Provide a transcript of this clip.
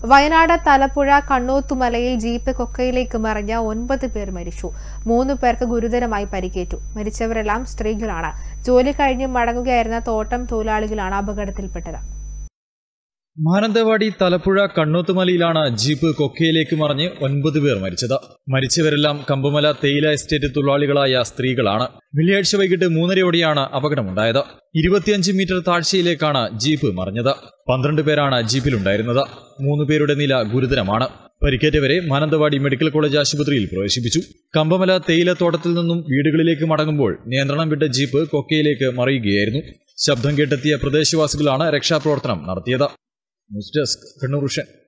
വയനാട് തലപ്പുഴ കണ്ണോത്തുമലയിൽ ജീപ്പ് കൊക്കയിലേക്ക് മറിഞ്ഞ ഒൻപത് പേർ മരിച്ചു മൂന്ന് പേർക്ക് ഗുരുതരമായി പരിക്കേറ്റു മരിച്ചവരെല്ലാം സ്ത്രീകളാണ് ജോലി കഴിഞ്ഞ് മടങ്ങുകയായിരുന്ന തോട്ടം തൊഴിലാളികളാണ് അപകടത്തിൽപ്പെട്ടത് മാനന്തവാടി തലപ്പുഴ കണ്ണോത്തുമലയിലാണ് ജീപ്പ് കൊക്കയിലേക്ക് മറിഞ്ഞ് ഒൻപത് പേർ മരിച്ചത് മരിച്ചവരെല്ലാം കമ്പമല തേയില എസ്റ്റേറ്റ് തൊഴിലാളികളായ സ്ത്രീകളാണ് വെള്ളിയാഴ്ച വൈകിട്ട് മൂന്നരയോടെയാണ് അപകടമുണ്ടായത് ഇരുപത്തിയഞ്ച് മീറ്റർ താഴ്ചയിലേക്കാണ് ജീപ്പ് മറിഞ്ഞത് പന്ത്രണ്ട് പേരാണ് ജീപ്പിലുണ്ടായിരുന്നത് മൂന്ന് പേരുടെ നില ഗുരുതരമാണ് പരിക്കേറ്റവരെ മാനന്തവാടി മെഡിക്കൽ കോളേജ് ആശുപത്രിയിൽ പ്രവേശിപ്പിച്ചു കമ്പമല തേയിലത്തോട്ടത്തിൽ നിന്നും വീടുകളിലേക്ക് മടങ്ങുമ്പോൾ നിയന്ത്രണം വിട്ട ജീപ്പ് കൊക്കയിലേക്ക് മറിയുകയായിരുന്നു ശബ്ദം കേട്ടെത്തിയ പ്രദേശവാസികളാണ് രക്ഷാപ്രവർത്തനം നടത്തിയത് ന്യൂസ് ഡെസ്ക് കണ്ണൂർ വിഷൻ